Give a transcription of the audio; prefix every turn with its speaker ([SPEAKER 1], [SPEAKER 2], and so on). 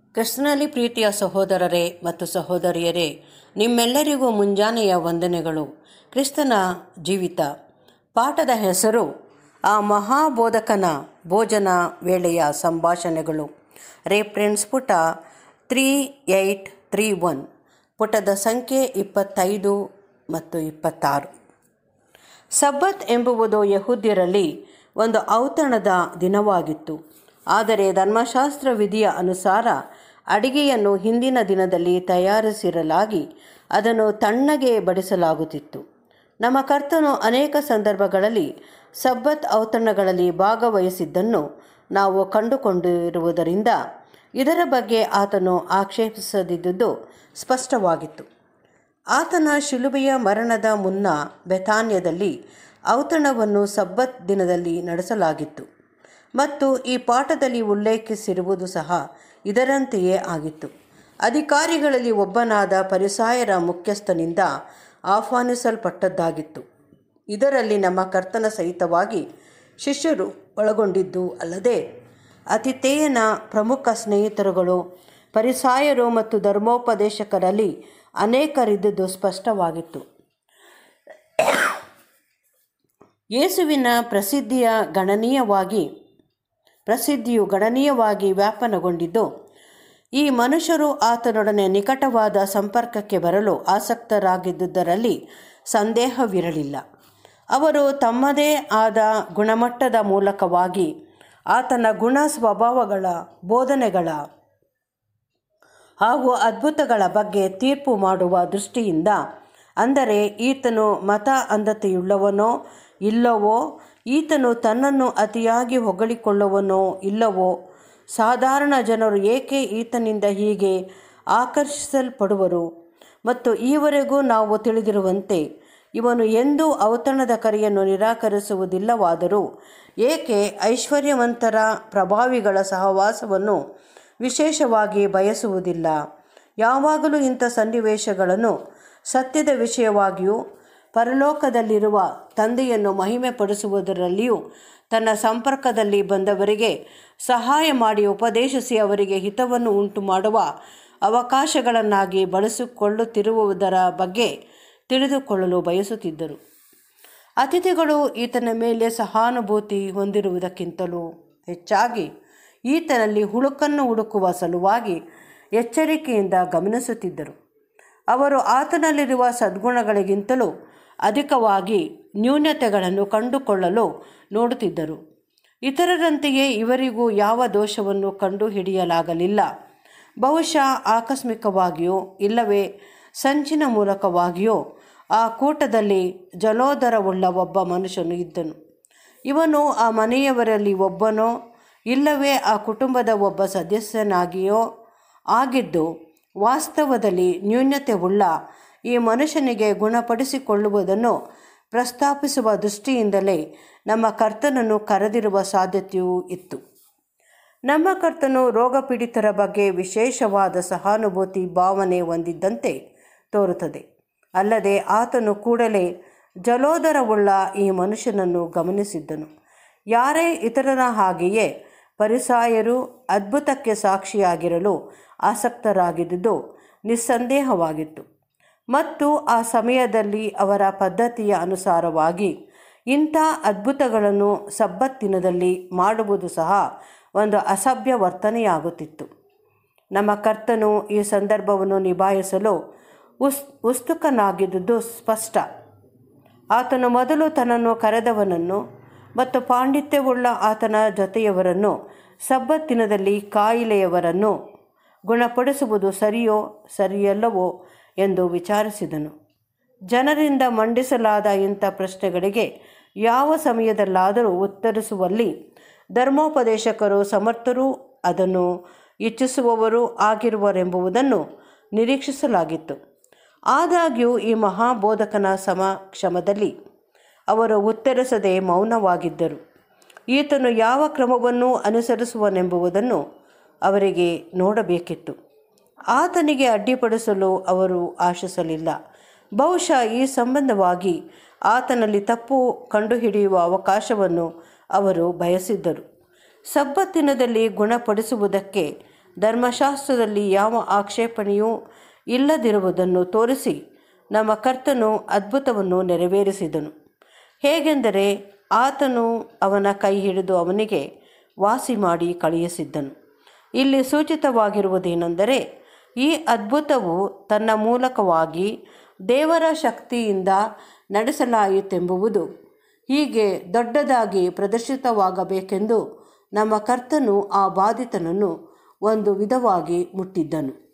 [SPEAKER 1] ಕ್ರಿಸ್ತನಲ್ಲಿ ಪ್ರೀತಿಯ ಸಹೋದರರೇ ಮತ್ತು ಸಹೋದರಿಯರೇ ನಿಮ್ಮೆಲ್ಲರಿಗೂ ಮುಂಜಾನೆಯ ವಂದನೆಗಳು ಕ್ರಿಸ್ತನ ಜೀವಿತ ಪಾಠದ ಹೆಸರು ಆ ಮಹಾಬೋಧಕನ ಭೋಜನ ವೇಳೆಯ ಸಂಭಾಷಣೆಗಳು ರೆಫರೆನ್ಸ್ ಪುಟ ತ್ರೀ ಏಯ್ಟ್ ತ್ರೀ ಒನ್ ಪುಟದ ಸಂಖ್ಯೆ ಇಪ್ಪತ್ತೈದು ಮತ್ತು ಇಪ್ಪತ್ತಾರು ಸಬ್ಬತ್ ಎಂಬುವುದು ಯಹೂದ್ಯರಲ್ಲಿ ಒಂದು ಔತಣದ ದಿನವಾಗಿತ್ತು ಆದರೆ ಧರ್ಮಶಾಸ್ತ್ರ ವಿಧಿಯ ಅನುಸಾರ ಅಡಿಗೆಯನ್ನು ಹಿಂದಿನ ದಿನದಲ್ಲಿ ತಯಾರಿಸಿರಲಾಗಿ ಅದನ್ನು ತಣ್ಣಗೆ ಬಡಿಸಲಾಗುತ್ತಿತ್ತು ನಮ್ಮ ಕರ್ತನು ಅನೇಕ ಸಂದರ್ಭಗಳಲ್ಲಿ ಸಬ್ಬತ್ ಔತಣಗಳಲ್ಲಿ ಭಾಗವಹಿಸಿದ್ದನ್ನು ನಾವು ಕಂಡುಕೊಂಡಿರುವುದರಿಂದ ಇದರ ಬಗ್ಗೆ ಆತನು ಆಕ್ಷೇಪಿಸದಿದ್ದುದು ಸ್ಪಷ್ಟವಾಗಿತ್ತು ಆತನ ಶಿಲುಬೆಯ ಮರಣದ ಮುನ್ನ ಬೆಥಾನ್ಯದಲ್ಲಿ ಔತಣವನ್ನು ಸಬ್ಬತ್ ದಿನದಲ್ಲಿ ನಡೆಸಲಾಗಿತ್ತು ಮತ್ತು ಈ ಪಾಠದಲ್ಲಿ ಉಲ್ಲೇಖಿಸಿರುವುದು ಸಹ ಇದರಂತೆಯೇ ಆಗಿತ್ತು ಅಧಿಕಾರಿಗಳಲ್ಲಿ ಒಬ್ಬನಾದ ಪರಿಸಾಯರ ಮುಖ್ಯಸ್ಥನಿಂದ ಆಹ್ವಾನಿಸಲ್ಪಟ್ಟದ್ದಾಗಿತ್ತು ಇದರಲ್ಲಿ ನಮ್ಮ ಕರ್ತನ ಸಹಿತವಾಗಿ ಶಿಷ್ಯರು ಒಳಗೊಂಡಿದ್ದು ಅಲ್ಲದೆ ಅತಿಥೇಯನ ಪ್ರಮುಖ ಸ್ನೇಹಿತರುಗಳು ಪರಿಸಾಯರು ಮತ್ತು ಧರ್ಮೋಪದೇಶಕರಲ್ಲಿ ಅನೇಕರಿದ್ದುದು ಸ್ಪಷ್ಟವಾಗಿತ್ತು ಯೇಸುವಿನ ಪ್ರಸಿದ್ಧಿಯ ಗಣನೀಯವಾಗಿ ಪ್ರಸಿದ್ಧಿಯು ಗಣನೀಯವಾಗಿ ವ್ಯಾಪನಗೊಂಡಿದ್ದು ಈ ಮನುಷ್ಯರು ಆತನೊಡನೆ ನಿಕಟವಾದ ಸಂಪರ್ಕಕ್ಕೆ ಬರಲು ಆಸಕ್ತರಾಗಿದ್ದುದರಲ್ಲಿ ಸಂದೇಹವಿರಲಿಲ್ಲ ಅವರು ತಮ್ಮದೇ ಆದ ಗುಣಮಟ್ಟದ ಮೂಲಕವಾಗಿ ಆತನ ಗುಣ ಸ್ವಭಾವಗಳ ಬೋಧನೆಗಳ ಹಾಗೂ ಅದ್ಭುತಗಳ ಬಗ್ಗೆ ತೀರ್ಪು ಮಾಡುವ ದೃಷ್ಟಿಯಿಂದ ಅಂದರೆ ಈತನು ಮತ ಅಂಧತೆಯುಳ್ಳವನೋ ಇಲ್ಲವೋ ಈತನು ತನ್ನನ್ನು ಅತಿಯಾಗಿ ಹೊಗಳಿಕೊಳ್ಳುವನೋ ಇಲ್ಲವೋ ಸಾಧಾರಣ ಜನರು ಏಕೆ ಈತನಿಂದ ಹೀಗೆ ಆಕರ್ಷಿಸಲ್ಪಡುವರು ಮತ್ತು ಈವರೆಗೂ ನಾವು ತಿಳಿದಿರುವಂತೆ ಇವನು ಎಂದೂ ಔತಣದ ಕರೆಯನ್ನು ನಿರಾಕರಿಸುವುದಿಲ್ಲವಾದರೂ ಏಕೆ ಐಶ್ವರ್ಯವಂತರ ಪ್ರಭಾವಿಗಳ ಸಹವಾಸವನ್ನು ವಿಶೇಷವಾಗಿ ಬಯಸುವುದಿಲ್ಲ ಯಾವಾಗಲೂ ಇಂಥ ಸನ್ನಿವೇಶಗಳನ್ನು ಸತ್ಯದ ವಿಷಯವಾಗಿಯೂ ಪರಲೋಕದಲ್ಲಿರುವ ತಂದೆಯನ್ನು ಮಹಿಮೆ ಪಡಿಸುವುದರಲ್ಲಿಯೂ ತನ್ನ ಸಂಪರ್ಕದಲ್ಲಿ ಬಂದವರಿಗೆ ಸಹಾಯ ಮಾಡಿ ಉಪದೇಶಿಸಿ ಅವರಿಗೆ ಹಿತವನ್ನು ಉಂಟು ಮಾಡುವ ಅವಕಾಶಗಳನ್ನಾಗಿ ಬಳಸಿಕೊಳ್ಳುತ್ತಿರುವುದರ ಬಗ್ಗೆ ತಿಳಿದುಕೊಳ್ಳಲು ಬಯಸುತ್ತಿದ್ದರು ಅತಿಥಿಗಳು ಈತನ ಮೇಲೆ ಸಹಾನುಭೂತಿ ಹೊಂದಿರುವುದಕ್ಕಿಂತಲೂ ಹೆಚ್ಚಾಗಿ ಈತನಲ್ಲಿ ಹುಳುಕನ್ನು ಹುಡುಕುವ ಸಲುವಾಗಿ ಎಚ್ಚರಿಕೆಯಿಂದ ಗಮನಿಸುತ್ತಿದ್ದರು ಅವರು ಆತನಲ್ಲಿರುವ ಸದ್ಗುಣಗಳಿಗಿಂತಲೂ ಅಧಿಕವಾಗಿ ನ್ಯೂನತೆಗಳನ್ನು ಕಂಡುಕೊಳ್ಳಲು ನೋಡುತ್ತಿದ್ದರು ಇತರರಂತೆಯೇ ಇವರಿಗೂ ಯಾವ ದೋಷವನ್ನು ಕಂಡುಹಿಡಿಯಲಾಗಲಿಲ್ಲ ಬಹುಶಃ ಆಕಸ್ಮಿಕವಾಗಿಯೋ ಇಲ್ಲವೇ ಸಂಚಿನ ಮೂಲಕವಾಗಿಯೋ ಆ ಕೂಟದಲ್ಲಿ ಜಲೋದರವುಳ್ಳ ಒಬ್ಬ ಮನುಷ್ಯನು ಇದ್ದನು ಇವನು ಆ ಮನೆಯವರಲ್ಲಿ ಒಬ್ಬನೋ ಇಲ್ಲವೇ ಆ ಕುಟುಂಬದ ಒಬ್ಬ ಸದಸ್ಯನಾಗಿಯೋ ಆಗಿದ್ದು ವಾಸ್ತವದಲ್ಲಿ ನ್ಯೂನ್ಯತೆ ಉಳ್ಳ ಈ ಮನುಷ್ಯನಿಗೆ ಗುಣಪಡಿಸಿಕೊಳ್ಳುವುದನ್ನು ಪ್ರಸ್ತಾಪಿಸುವ ದೃಷ್ಟಿಯಿಂದಲೇ ನಮ್ಮ ಕರ್ತನನ್ನು ಕರೆದಿರುವ ಸಾಧ್ಯತೆಯೂ ಇತ್ತು ನಮ್ಮ ಕರ್ತನು ರೋಗಪೀಡಿತರ ಬಗ್ಗೆ ವಿಶೇಷವಾದ ಸಹಾನುಭೂತಿ ಭಾವನೆ ಹೊಂದಿದ್ದಂತೆ ತೋರುತ್ತದೆ ಅಲ್ಲದೆ ಆತನು ಕೂಡಲೇ ಜಲೋದರವುಳ್ಳ ಈ ಮನುಷ್ಯನನ್ನು ಗಮನಿಸಿದ್ದನು ಯಾರೇ ಇತರರ ಹಾಗೆಯೇ ಪರಿಸಾಯರು ಅದ್ಭುತಕ್ಕೆ ಸಾಕ್ಷಿಯಾಗಿರಲು ಆಸಕ್ತರಾಗಿದ್ದುದು ನಿಸ್ಸಂದೇಹವಾಗಿತ್ತು ಮತ್ತು ಆ ಸಮಯದಲ್ಲಿ ಅವರ ಪದ್ಧತಿಯ ಅನುಸಾರವಾಗಿ ಇಂಥ ಅದ್ಭುತಗಳನ್ನು ಸಬ್ಬತ್ತಿನದಲ್ಲಿ ಮಾಡುವುದು ಸಹ ಒಂದು ಅಸಭ್ಯ ವರ್ತನೆಯಾಗುತ್ತಿತ್ತು ನಮ್ಮ ಕರ್ತನು ಈ ಸಂದರ್ಭವನ್ನು ನಿಭಾಯಿಸಲು ಉಸ್ ಉತ್ಸುಕನಾಗಿದ್ದುದು ಸ್ಪಷ್ಟ ಆತನು ಮೊದಲು ತನ್ನನ್ನು ಕರೆದವನನ್ನು ಮತ್ತು ಪಾಂಡಿತ್ಯವುಳ್ಳ ಆತನ ಜೊತೆಯವರನ್ನು ಸಬ್ಬತ್ತಿನದಲ್ಲಿ ಕಾಯಿಲೆಯವರನ್ನು ಗುಣಪಡಿಸುವುದು ಸರಿಯೋ ಸರಿಯಲ್ಲವೋ ಎಂದು ವಿಚಾರಿಸಿದನು ಜನರಿಂದ ಮಂಡಿಸಲಾದ ಇಂಥ ಪ್ರಶ್ನೆಗಳಿಗೆ ಯಾವ ಸಮಯದಲ್ಲಾದರೂ ಉತ್ತರಿಸುವಲ್ಲಿ ಧರ್ಮೋಪದೇಶಕರು ಸಮರ್ಥರೂ ಅದನ್ನು ಇಚ್ಛಿಸುವವರೂ ಆಗಿರುವರೆಂಬುದನ್ನು ನಿರೀಕ್ಷಿಸಲಾಗಿತ್ತು ಆದಾಗ್ಯೂ ಈ ಮಹಾಬೋಧಕನ ಸಮಕ್ಷಮದಲ್ಲಿ ಅವರು ಉತ್ತರಿಸದೆ ಮೌನವಾಗಿದ್ದರು ಈತನು ಯಾವ ಕ್ರಮವನ್ನು ಅನುಸರಿಸುವನೆಂಬುದನ್ನು ಅವರಿಗೆ ನೋಡಬೇಕಿತ್ತು ಆತನಿಗೆ ಅಡ್ಡಿಪಡಿಸಲು ಅವರು ಆಶಿಸಲಿಲ್ಲ ಬಹುಶಃ ಈ ಸಂಬಂಧವಾಗಿ ಆತನಲ್ಲಿ ತಪ್ಪು ಕಂಡುಹಿಡಿಯುವ ಅವಕಾಶವನ್ನು ಅವರು ಬಯಸಿದ್ದರು ಸಬ್ಬತ್ತಿನದಲ್ಲಿ ಗುಣಪಡಿಸುವುದಕ್ಕೆ ಧರ್ಮಶಾಸ್ತ್ರದಲ್ಲಿ ಯಾವ ಆಕ್ಷೇಪಣೆಯೂ ಇಲ್ಲದಿರುವುದನ್ನು ತೋರಿಸಿ ನಮ್ಮ ಕರ್ತನು ಅದ್ಭುತವನ್ನು ನೆರವೇರಿಸಿದನು ಹೇಗೆಂದರೆ ಆತನು ಅವನ ಕೈ ಹಿಡಿದು ಅವನಿಗೆ ವಾಸಿ ಮಾಡಿ ಕಳುಹಿಸಿದ್ದನು ಇಲ್ಲಿ ಸೂಚಿತವಾಗಿರುವುದೇನೆಂದರೆ ಈ ಅದ್ಭುತವು ತನ್ನ ಮೂಲಕವಾಗಿ ದೇವರ ಶಕ್ತಿಯಿಂದ ನಡೆಸಲಾಯಿತೆಂಬುದು ಹೀಗೆ ದೊಡ್ಡದಾಗಿ ಪ್ರದರ್ಶಿತವಾಗಬೇಕೆಂದು ನಮ್ಮ ಕರ್ತನು ಆ ಬಾಧಿತನನ್ನು ಒಂದು ವಿಧವಾಗಿ ಮುಟ್ಟಿದ್ದನು